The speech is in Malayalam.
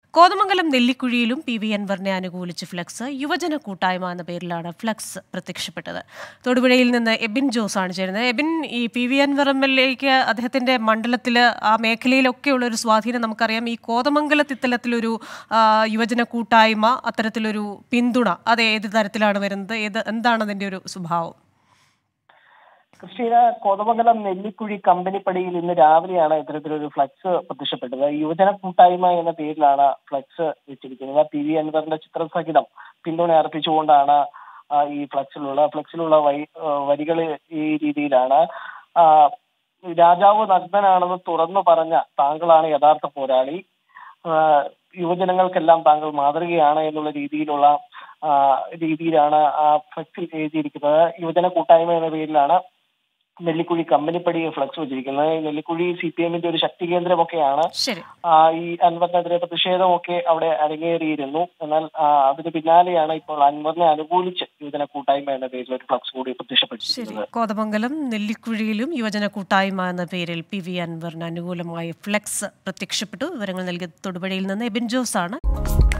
കോതമംഗലം നെല്ലിക്കുഴിയിലും പി വി അൻവറിനെ അനുകൂലിച്ച് ഫ്ലക്സ് യുവജന കൂട്ടായ്മ എന്ന പേരിലാണ് ഫ്ലക്സ് പ്രത്യക്ഷപ്പെട്ടത് തൊടുപുഴയിൽ നിന്ന് എബിൻ ജോസ് ആണ് ചേരുന്നത് എബിൻ ഈ P V Anvar M L എക്ക് അദ്ദേഹത്തിന്റെ മണ്ഡലത്തിൽ ആ മേഖലയിലൊക്കെയുള്ള ഒരു സ്വാധീനം നമുക്കറിയാം ഈ കോതമംഗലത്ത് ഇത്തരത്തിലൊരു ആ, യുവജന കൂട്ടായ്മ അത്തരത്തിലൊരു പിന്തുണ അത് ഏത് തരത്തിലാണ് വരുന്നത് ഏത് എന്താണ് അതിന്റെ ഒരു സ്വഭാവം ക്രിസ്റ്റീന കോതമംഗലം നെല്ലിക്കുഴി കമ്പനിപ്പടിയിൽ ഇന്ന് രാവിലെയാണ് ഇത്തരത്തിലൊരു ഫ്ലക്സ് പ്രത്യക്ഷപ്പെട്ടത് യുവജന കൂട്ടായ്മ എന്ന പേരിലാണ് ഫ്ലക്സ് വെച്ചിരിക്കുന്നത് പി വി അൻവറിന്റെ ചിത്രസഹിതം പിന്തുണ അർപ്പിച്ചുകൊണ്ടാണ് ആ, ഈ ഫ്ലക്സിലുള്ള ഫ്ലക്സിലുള്ള വരികൾ ഈ രീതിയിലാണ് ആ, രാജാവ് നഗ്നനാണെന്ന് തുറന്നു പറഞ്ഞ താങ്കളാണ് യഥാർത്ഥ പോരാളി ആ, യുവജനങ്ങൾക്കെല്ലാം താങ്കൾ മാതൃകയാണ് എന്നുള്ള രീതിയിലുള്ള ആ, രീതിയിലാണ് ആ ഫ്ലക്സിൽ എഴുതിയിരിക്കുന്നത് യുവജന കൂട്ടായ്മ എന്ന പേരിലാണ് നെല്ലിക്കുഴി കമ്പനിപ്പടി ഫ്ലക്സ് വെച്ചിരിക്കുന്നത് ഈ നെല്ലിക്കുഴി സി പി എമ്മിന്റെ ഒരു ശക്തി കേന്ദ്രമൊക്കെയാണ് ശരി ആ, ഈ അൻവറിനെതിരെ പ്രതിഷേധമൊക്കെ അവിടെ അരങ്ങേറിയിരുന്നു എന്നാൽ ആ, അതിന് പിന്നാലെയാണ് ഇപ്പോൾ അൻവറിനെ അനുകൂലിച്ച് യുവജന കൂട്ടായ്മ എന്ന പേരിൽ ഒരു ഫ്ലക്സ് കൂടി ശരി പ്രത്യക്ഷപ്പെട്ടിരിക്കുന്നത് കോതമംഗലം നെല്ലിക്കുഴിയിലും യുവജന കൂട്ടായ്മ എന്ന പേരിൽ പി വി അൻവറിന് അനുകൂലമായ ഫ്ലെക്സ് പ്രത്യക്ഷപ്പെട്ടു വിവരങ്ങൾ നൽകിയത് തൊടുപുഴയിൽ നിന്ന് എബിൻ ജോസ് ആണ്